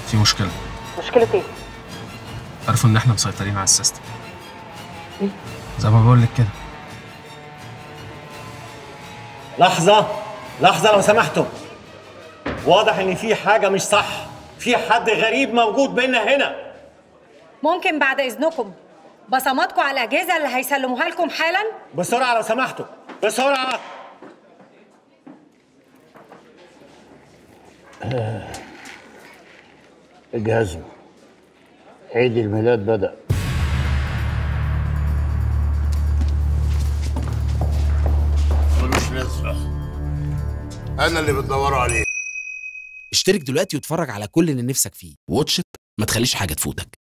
في مشكله مشكلة ايه؟ عرفوا ان احنا مسيطرين على السيستم إيه؟ زي ما بقول لك كده لحظة لحظة لو سمحتوا واضح ان في حاجة مش صح في حد غريب موجود بينا هنا ممكن بعد اذنكم بصماتكم على الاجهزه اللي هيسلموها لكم حالا بسرعة لو سمحتوا بسرعة اجهزوا عيد الميلاد بدأ ملوش لازمة أنا اللي بتدوروا عليه اشترك دلوقتي واتفرج على كل اللي نفسك فيه واتش إت، ما تخليش حاجة تفوتك